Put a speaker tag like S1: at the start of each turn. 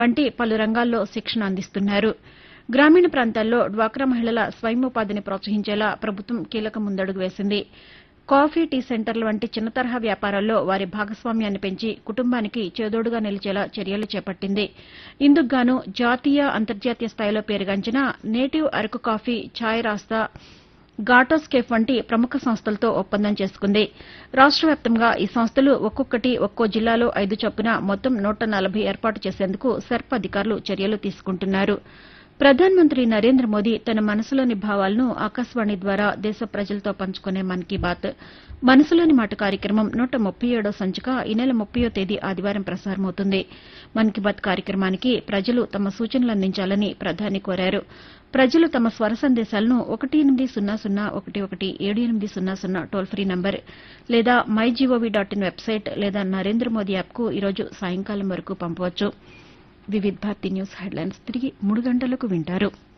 S1: వంటి పలు రంగాల్లో శిక్షణ అందిస్తున్నారు గ్రామీణ ప్రాంతాల్లో డ్వాక్రా మహిళల స్వయం ఉపాధిని ప్రోత్సహించేలా ప్రభుత్వం కీలక ముందడుగు వేసింది కాఫీ టీ సెంటర్ల వంటి చిన్న తరహా వ్యాపారాల్లో వారి భాగస్వామ్యాన్ని పెంచి కుటుంబానికి చేదోడుగా నిలిచేలా చర్యలు చేపట్టింది ఇందుకుగాను జాతీయ అంతర్జాతీయ స్థాయిలో పేరుగాంచిన నేటివ్ అరకు కాఫీ ఛాయ్ రాస్తా గాటోస్కేఫ్ వంటి ప్రముఖ సంస్థలతో ఒప్పందం చేసుకుంది రాష్ట వ్యాప్తంగా ఈ సంస్థలు ఒక్కొక్కటి ఒక్కో జిల్లాలో ఐదు చొప్పున మొత్తం నూట నలభై ఏర్పాటు చేసేందుకు సెర్ప్ అధికారులు చర్యలు తీసుకుంటున్నారు ప్రధానమంత్రి నరేంద్ర మోదీ తన మనసులోని భావాలను ఆకాశవాణి ద్వారా దేశ ప్రజలతో పంచుకునే మన్ కీ బాత్ మనసులోని మాట కార్యక్రమం నూట ముప్పై ఏడో సంచిక ఈ నెల ముప్పయో తేదీ ఆదివారం ప్రసారమవుతుంది మన్ కీ బాత్ కార్యక్రమానికి ప్రజలు తమ సూచనలు అందించాలని ప్రధాని కోరారు ప్రజలు తమ స్వర సందేశాలను ఒకటి ఎనిమిది సున్నా సున్నా ఒకటి ఒకటి ఏడు ఎనిమిది సున్నా సున్నా టోల్ ఫ్రీ నంబర్ లేదా my GOV dot in website లేదా నరేంద్ర మోదీ యాప్కు ఈరోజు సాయంకాలం వరకు పంపవచ్చు వివిధ్ భారతి న్యూస్ హెడ్లైన్స్ తిరిగి మూడు గంటలకు వింటారు